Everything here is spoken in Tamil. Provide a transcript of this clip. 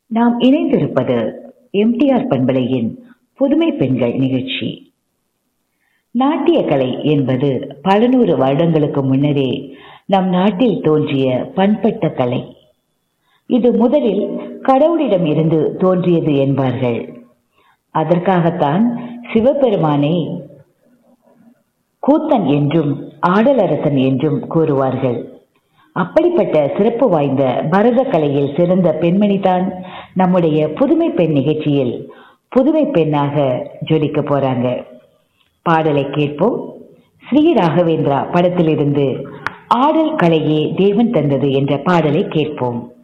நாம் இணைந்திருப்பது எம்டிஆர் பண்பலையின் புதுமை பெண்கள் நிகழ்ச்சி நாட்டிய கலை என்பது பல நூறு வருடங்களுக்கு முன்னரே நம் நாட்டில் தோன்றிய பண்பட்ட கலை இது முதலில் கடவுளிடம் இருந்து தோன்றியது என்பார்கள் அதற்காகத்தான் சிவபெருமானை கூத்தன் என்றும் ஆடலரசன் என்றும் கூறுவார்கள் அப்படிப்பட்ட சிறப்பு வாய்ந்த பரத கலையில் சிறந்த பெண்மணிதான் நம்முடைய புதுமை பெண் நிகழ்ச்சியில் புதுமை பெண்ணாக ஜொலிக்க போறாங்க பாடலை கேட்போம் ஸ்ரீ ராகவேந்திரா படத்திலிருந்து ஆடல் கலையே தேவன் தந்தது என்ற பாடலை கேட்போம்